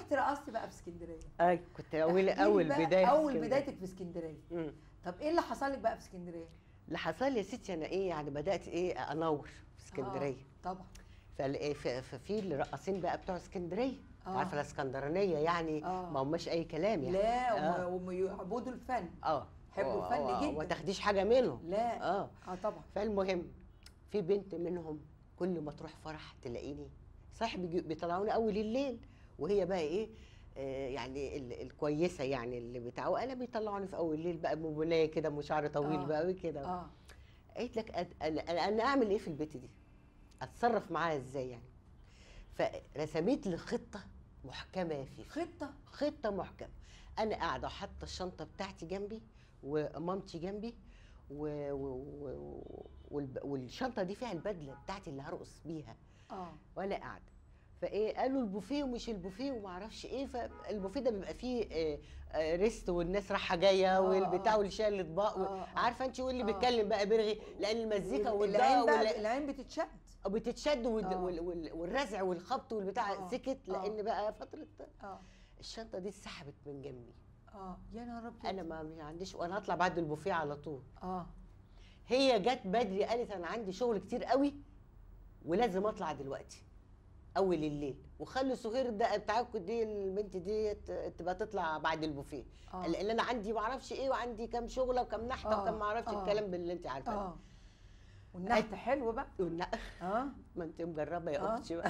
رحت رقصت بقى في اسكندريه اي كنت اول احكي لي اول بقى بدايه في اول اسكندرية. بدايتك في اسكندريه مم. طب ايه اللي حصل لك بقى في اسكندريه اللي حصل لي يا ستي انا ايه يعني بدات ايه انور في اسكندريه آه طبعا فال- ف- ففي الرقاصين بقى بتوع اسكندريه آه. عارفه الاسكندرانيه يعني آه. ما هماش اي كلام يعني لا آه. وم- ويعبدوا الفن اه يحبوا الفن آه، آه، جداً. وما تاخديش حاجه منهم لا اه اه طبعا فالمهم في بنت منهم كل ما تروح فرح تلاقيني صح بيجي- بيطلعوني اول الليل وهي بقى ايه آه يعني ال- الكويسه يعني اللي بتاعه انا بيطلعوني في اول الليل بقى بنيه كده وشعر طويل آه. بقى وكده اه قالت لك أد- انا انا أنا اعمل ايه في البيت دي اتصرف معاها ازاي يعني فرسمت لي خطه محكمه فيه خطه خطه محكمه انا قاعده حاطه الشنطه بتاعتي جنبي ومامتي جنبي و... و... و... والب... والشنطه دي فيها البدله بتاعتي اللي هرقص بيها اه وانا قاعده فايه قالوا البوفيه ومش البوفيه وما اعرفش ايه فالبوفيه ده بيبقى فيه آه، آه، ريست والناس رايحه جايه آه، والبتاع آه. واللي شايل الاطباق و- آه، آه. عارفه انت واللي آه. بيتكلم بقى برغي لان المزيكا العين والضوء بقى وال... العين بتتشد بتتشد وال... آه. وال... وال... والرزع والخبط والبتاع آه. سكت آه. لان بقى فتره اه الشنطه دي اتسحبت من جنبي اه يا نهار ابيض انا ما ما عنديش وانا هطلع بعد البوفيه على طول اه هي جت بدري قالت انا عندي شغل كتير قوي ولازم اطلع دلوقتي اول الليل وخلوا سهير ده بتاعكم دي البنت دي ت- تبقى تطلع بعد البوفيه آه. لان انا عندي ما اعرفش ايه وعندي كام شغله وكام نحته آه. وكام ما اعرفش آه. الكلام اللي انت عارفاه اه والنحت حلو بقى والن- اه ما انت مجربه يا آه. اختي بقى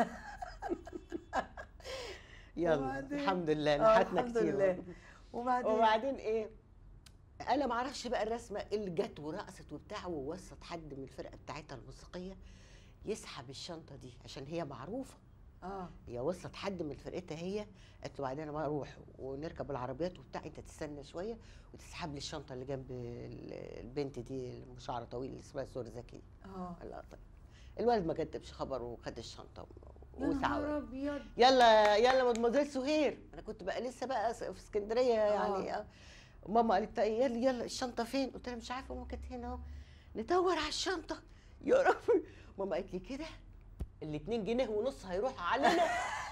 يلا وبعدين؟ الحمد لله آه نحتنا الحمد كتير لله وبعدين وبعدين ايه انا ما اعرفش بقى الرسمه اللي جت ورقصت وبتاع ووسط حد من الفرقه بتاعتها الموسيقيه يسحب الشنطه دي عشان هي معروفه اه هي وصلت حد من فرقتها هي قالت له بعدين انا اروح ونركب العربيات وبتاع انت تستنى شويه وتسحب لي الشنطه اللي جنب ال- البنت دي اللي شعرها طويل اللي اسمها سور زكي اه لا طيب الولد ما كتبش خبر وخد الشنطه يا نهار وسعى ابيض يلا يلا مدمزيل سهير انا كنت بقى لسه بقى في اسكندريه يعني آه. ماما قالت لي يلا يلا الشنطه فين قلت لها مش عارفه ماما كانت هنا اهو ندور على الشنطه يا رب ماما قالت لي كده ال 2 جنيه ونص هيروح علينا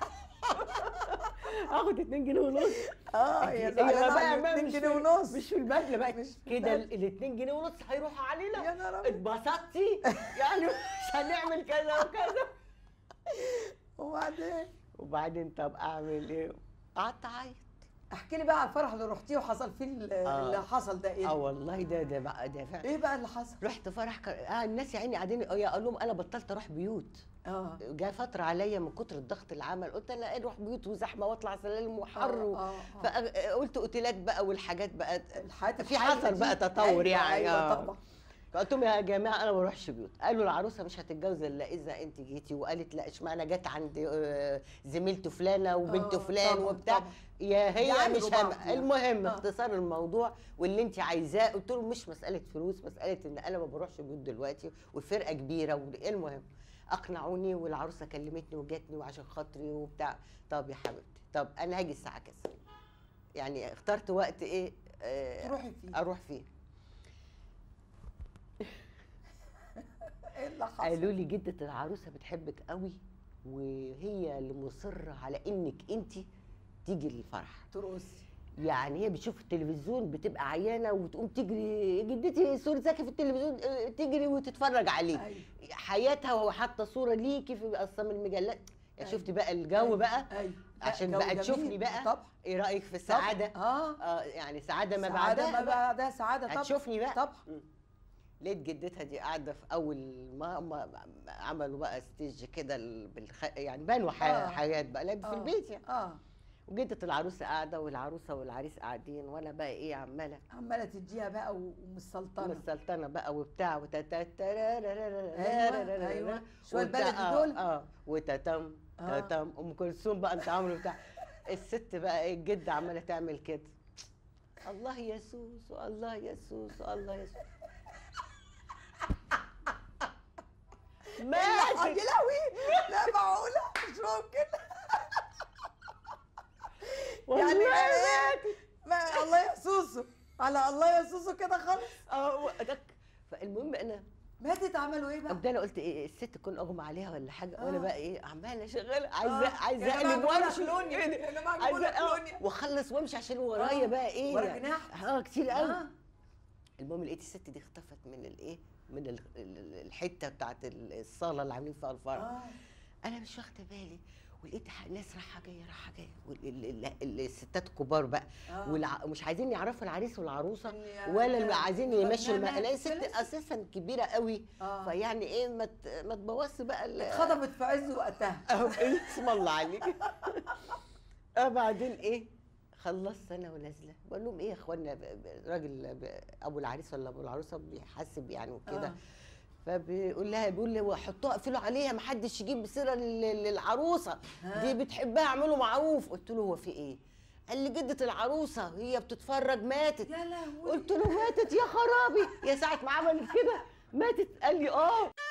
اخد 2 جنيه ونص اه يا هي زعلانة بقى على ما 2 مش جنيه في- ونص مش في البدله بقى مش في كده البدلة. ال 2 جنيه ونص هيروحوا علينا يا نهار أبيض. اتبسطتي يعني مش هنعمل كذا وكذا وبعدين وبعدين طب اعمل ايه قعدت اعيط احكي لي بقى على الفرح اللي رحتيه وحصل فيه ال- آه. اللي حصل ده ايه اه والله ده ده بقى ده فعلا ايه بقى اللي حصل رحت فرح ك... آه الناس يا عيني قاعدين يا اقول لهم انا بطلت اروح بيوت اه جاء فتره عليا من كتر الضغط العمل قلت لا اروح بيوت وزحمه واطلع سلالم وحر آه، و... آه، آه. فقلت اوتيلات بقى والحاجات بقى الحياه في الحالة حصل دي. بقى تطور أيوة يعني ايوه آه. طبعا فقلت لهم يا جماعه انا ما بروحش بيوت قالوا العروسه مش هتتجوز الا اذا انت جيتي وقالت لا اشمعنى جت عند آه، زميلته فلانه وبنت آه، فلان طبعاً، وبتاع طبعاً. يا هي يعملوا مش بعض هم يعني. المهم آه. اختصار الموضوع واللي انت عايزاه قلت لهم مش مساله فلوس مساله ان انا ما بروحش بيوت دلوقتي والفرقه كبيره والمهم اقنعوني والعروسه كلمتني وجاتني وعشان خاطري وبتاع طب يا حبيبتي طب انا هاجي الساعه كذا يعني اخترت وقت ايه آه، تروحي فيه. اروح فيه ايه اللي حصل قالوا لي جدة العروسة بتحبك قوي وهي اللي مصرة على انك انت تيجي للفرح ترقصي يعني هي بتشوف التلفزيون بتبقى عيانة وتقوم تجري جدتي سور زكي في التلفزيون آه، تجري وتتفرج عليه أيوة. حياتها وهو حاطة صورة ليكي في اصلا المجلات أيوة. شفتي بقى الجو أيوة. بقى أيوة. عشان جو بقى جميل. تشوفني بقى طبعا ايه رأيك في السعادة اه اه يعني سعادة ما سعادة بعدها ما بقى. بعدها سعادة طبعا هتشوفني بقى طبعا مم. لقيت جدتها دي قاعده في اول ما, ما عملوا بقى ستيج كده ال- بالخ... يعني بنوا ح... آه. حاجات بقى لا في آه. البيت يعني اه وجدة العروسه قاعده والعروسه والعريس قاعدين وانا بقى ايه عماله عماله تديها بقى و- ومسلطنه السلطنه بقى وبتاع وتتا أيوة، أيوة. شوية بلدي دول. اه وتتم آه. تتم ام كلثوم بقى انت عامله بتاع الست بقى ايه الجده عماله تعمل كده الله يا سوسو الله يا سوسو الله يا سوسو يا ماتت لهوي لا معقوله مش ممكن والله يعني ماتت ما الله يا سوسو على الله يا سوسو كده خالص اه وقتك فالمهم انا ماتت عملوا ايه بقى؟ طب ده انا قلت ايه الست تكون اغمى عليها ولا حاجه آه. وانا بقى ايه عماله شغاله عايزه آه. عايزه يا جماعة اقلب جمهور وامشي أكلوني. إيه ده؟ يا جماعة جمهور عايزه آه، أكلوني. واخلص وامشي عشان ورايا آه. بقى ايه ورا جناح. اه كتير قوي آه. المهم لقيت الست دي اختفت من الايه من ال- ال- الحته بتاعت الصاله اللي عاملين فيها الفرح اه انا مش واخده بالي ولقيت ح- ناس رايحه جايه رايحه جايه وال- ال- ال- الستات الكبار بقى آه. والع... مش عايزين يعرفوا العريس والعروسه إن- ولا اللي عايزين يمشوا الم... برنامج الاقي ست فلس. اساسا كبيره قوي آه. فيعني ايه ما ت- ما تبوظش بقى ال- اتخطبت في عز وقتها اهو اسم الله عليك اه بعدين ايه خلصت انا ونازله بقول لهم ايه يا اخوانا ب- ب- راجل ب- ابو العريس ولا ابو العروسه بيحاسب يعني وكده آه. فبيقول لها بيقول لي حطوها اقفلوا عليها ما حدش يجيب سيره لل- للعروسه ها. دي بتحبها اعملوا معروف قلت له هو في ايه قال لي جدة العروسة هي بتتفرج ماتت يا لهوي قلت له ماتت يا خرابي يا ساعة ما عملت كده ماتت قال لي اه